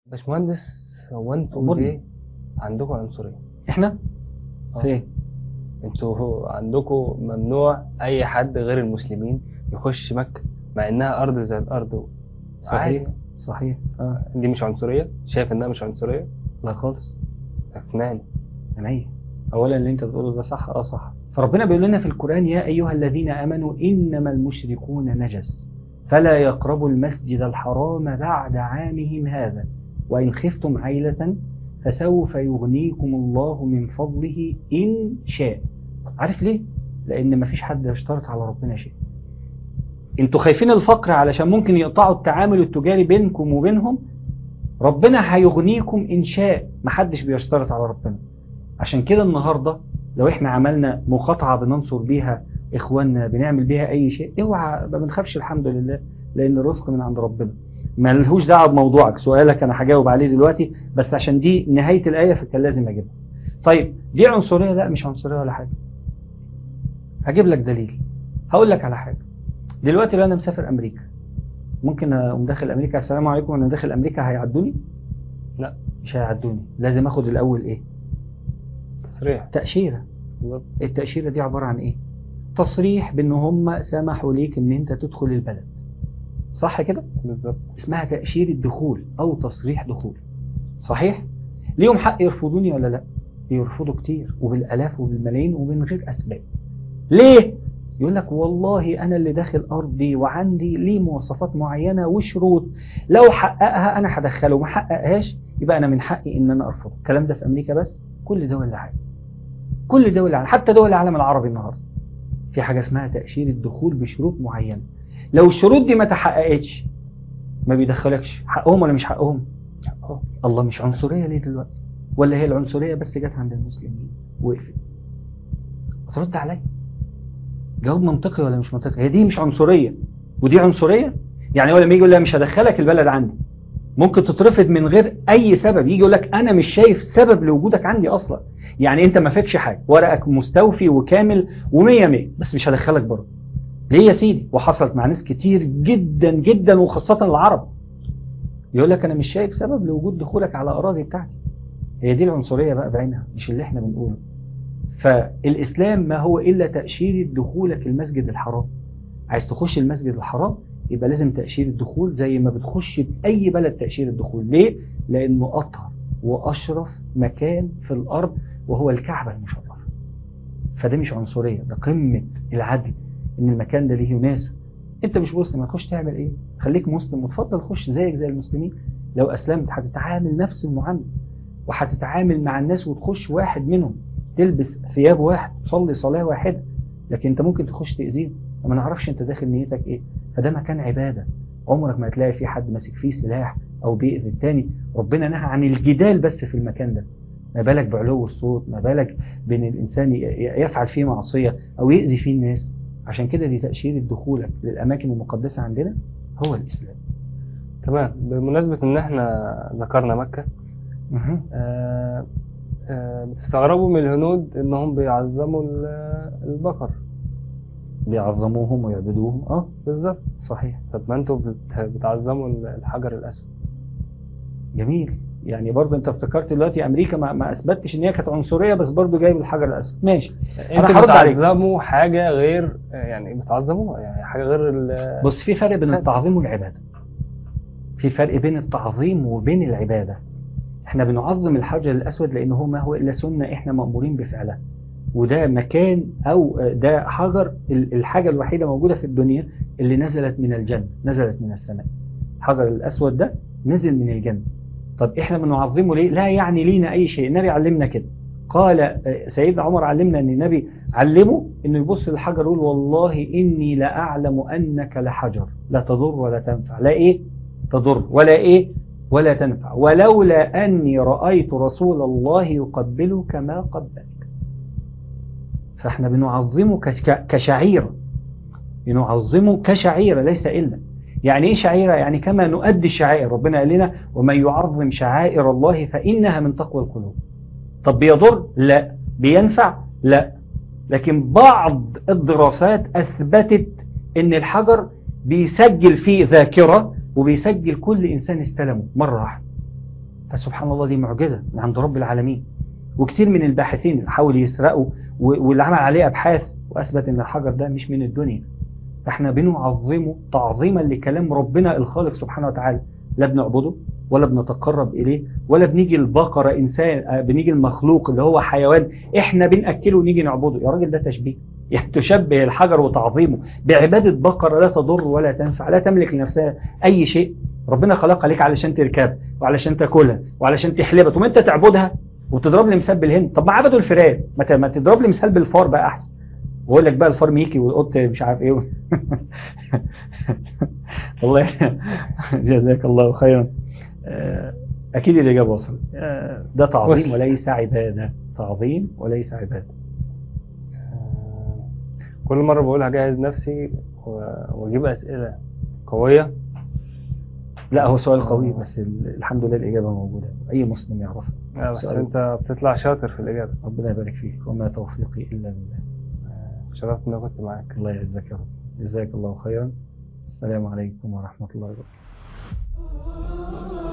باشمهندس هو انتوا أمورنا. ليه عندكم عنصريه؟ احنا آه. في ايه انتوا عندكم ممنوع اي حد غير المسلمين يخش مكه مع انها ارض زي الارض عادي. صحيح صحيح اه دي مش عنصريه؟ شايف انها مش عنصريه؟ لا خالص اقنعني عينيا اولا اللي انت بتقوله ده صح اه صح فربنا بيقول لنا في القران يا ايها الذين امنوا انما المشركون نجس فلا يقربوا المسجد الحرام بعد عامهم هذا وان خفتم عيله فسوف يغنيكم الله من فضله ان شاء عارف ليه لان مفيش حد يشترط على ربنا شيء انتوا خايفين الفقر علشان ممكن يقطعوا التعامل التجاري بينكم وبينهم ربنا هيغنيكم ان شاء محدش بيشترط على ربنا عشان كده النهاردة لو احنا عملنا مقاطعة بننصر بيها اخواننا بنعمل بيها اي شيء اوعى ما بنخافش الحمد لله لان الرزق من عند ربنا ما لهوش دعوه بموضوعك سؤالك انا هجاوب عليه دلوقتي بس عشان دي نهاية الآية فكان لازم اجيبها طيب دي عنصرية لا مش عنصرية ولا حاجة هجيب لك دليل هقول لك على حاجة دلوقتي لو انا مسافر امريكا ممكن اقوم داخل امريكا السلام عليكم وانا داخل امريكا هيعدوني لا مش هيعدوني لازم اخد الاول ايه تصريح تأشيرة بالظبط التأشيرة دي عبارة عن ايه تصريح بان هم سمحوا ليك ان انت تدخل البلد صح كده بالظبط اسمها تأشيرة دخول او تصريح دخول صحيح ليهم حق يرفضوني ولا لا يرفضوا كتير وبالالاف وبالملايين ومن غير اسباب ليه يقول لك والله انا اللي داخل ارضي وعندي ليه مواصفات معينه وشروط لو حققها انا هدخله ما حققهاش يبقى انا من حقي ان انا ارفضه الكلام ده في امريكا بس كل دول العالم كل دول العالم حتى دول العالم العربي النهارده في حاجه اسمها تاشيره دخول بشروط معينه لو الشروط دي ما تحققتش ما بيدخلكش حقهم ولا مش حقهم حقهم. الله مش عنصريه ليه دلوقتي ولا هي العنصريه بس جت عند المسلمين وقفت هترد عليا جواب منطقي ولا مش منطقي هي دي مش عنصريه ودي عنصريه يعني هو لما يجي يقول لها مش هدخلك البلد عندي ممكن تترفض من غير اي سبب يجي يقول لك انا مش شايف سبب لوجودك عندي اصلا يعني انت ما فيكش حاجه ورقك مستوفي وكامل ومية مية بس مش هدخلك بره ليه يا سيدي وحصلت مع ناس كتير جدا جدا وخاصه العرب يقول لك انا مش شايف سبب لوجود دخولك على اراضي بتاعتي هي دي العنصريه بقى بعينها مش اللي احنا بنقوله فالإسلام ما هو إلا تأشيرة دخولك المسجد الحرام عايز تخش المسجد الحرام يبقى لازم تأشيرة دخول زي ما بتخش بأي بلد تأشيرة دخول ليه؟ لأنه أطهر وأشرف مكان في الأرض وهو الكعبة المشرفة فده مش عنصرية ده قمة العدل إن المكان ده ليه ناس أنت مش مسلم هتخش تعمل إيه؟ خليك مسلم وتفضل خش زيك زي المسلمين لو أسلمت هتتعامل نفس المعاملة وهتتعامل مع الناس وتخش واحد منهم تلبس ثياب واحد تصلي صلاة واحدة لكن انت ممكن تخش تأذيه وما نعرفش انت داخل نيتك ايه فده مكان عبادة عمرك ما هتلاقي فيه حد ماسك فيه سلاح او بيأذي التاني ربنا نهى عن الجدال بس في المكان ده ما بالك بعلو الصوت ما بالك بين الانسان يفعل فيه معصية او يأذي فيه الناس عشان كده دي تأشيرة دخولك للأماكن المقدسة عندنا هو الإسلام تمام بمناسبة ان احنا ذكرنا مكة مه. آه آه بتستغربوا من الهنود انهم بيعظموا ال- البقر بيعظموهم ويعبدوهم اه بالظبط صحيح طب ما انتوا بت- بتعظموا الحجر الاسود جميل يعني برضه انت افتكرت دلوقتي امريكا ما, ما اثبتش ان هي كانت عنصريه بس برضه جايب الحجر الاسود ماشي انتوا هرد عليك. بتعظموا حاجة غير يعني بتعظموها يعني حاجة غير ال- بص في فرق بين فاهم. التعظيم والعباده في فرق بين التعظيم وبين العباده احنا بنعظم الحجر الاسود لانه هو ما هو الا سنه احنا مامورين بفعلها وده مكان او ده حجر ال- الحاجه الوحيده موجوده في الدنيا اللي نزلت من الجنه نزلت من السماء الحجر الاسود ده نزل من الجنه طب احنا بنعظمه ليه لا يعني لينا اي شيء النبي علمنا كده قال آه، سيدنا عمر علمنا ان النبي علمه انه يبص للحجر يقول والله اني لاعلم انك لحجر لا تضر ولا تنفع لا ايه تضر ولا ايه ولا تنفع ولولا اني رايت رسول الله يقبلك ما قبلك فاحنا بنعظمه كش- كشعيره بنعظمه كشعيره ليس الا يعني ايه شعيره يعني كما نؤدي الشعائر ربنا قال لنا ومن يعظم شعائر الله فانها من تقوى القلوب طب بيضر لا بينفع لا لكن بعض الدراسات اثبتت ان الحجر بيسجل فيه ذاكره وبيسجل كل انسان استلمه مره واحده فسبحان الله دي معجزة من عند رب العالمين وكثير من الباحثين حاولوا يسرقوا و- واللي عمل عليه أبحاث وأثبت إن الحجر ده مش من الدنيا فإحنا بنعظمه تعظيما لكلام ربنا الخالق سبحانه وتعالى لا بنعبده ولا بنتقرب إليه ولا بنيجي البقرة إنسان آه، بنيجي المخلوق اللي هو حيوان إحنا بنأكله ونيجي نعبده يا راجل ده تشبيه يعني تشبه الحجر وتعظيمه بعبادة بقرة لا تضر ولا تنفع لا تملك لنفسها أي شيء ربنا خلقها ليك علشان تركبها وعلشان تاكلها وعلشان تحلبها ثم انت تعبدها وتضرب لي مثال بالهند طب ما عبدوا الفئران ما ت- ما تضرب لي مثال بالفار بقى احسن واقول لك بقى الفار ميكي والقط مش عارف ايه والله جزاك الله خيرا آه، اكيد الاجابه وصلت آه، ده تعظيم وصل. وليس عباده تعظيم وليس عباده آه، كل مرة بقول هجهز نفسي و- واجيب أسئلة قوية لا هو سؤال قوي بس ال- الحمد لله الاجابه موجوده اي مسلم يعرفها آه، بس سؤال. انت بتطلع شاطر في الإجابة ربنا يبارك فيك وما توفيقي الا بالله شرفت إن أنا كنت معاك الله يعزك يا رب جزاك الله خيرا السلام عليكم ورحمة الله وبركاته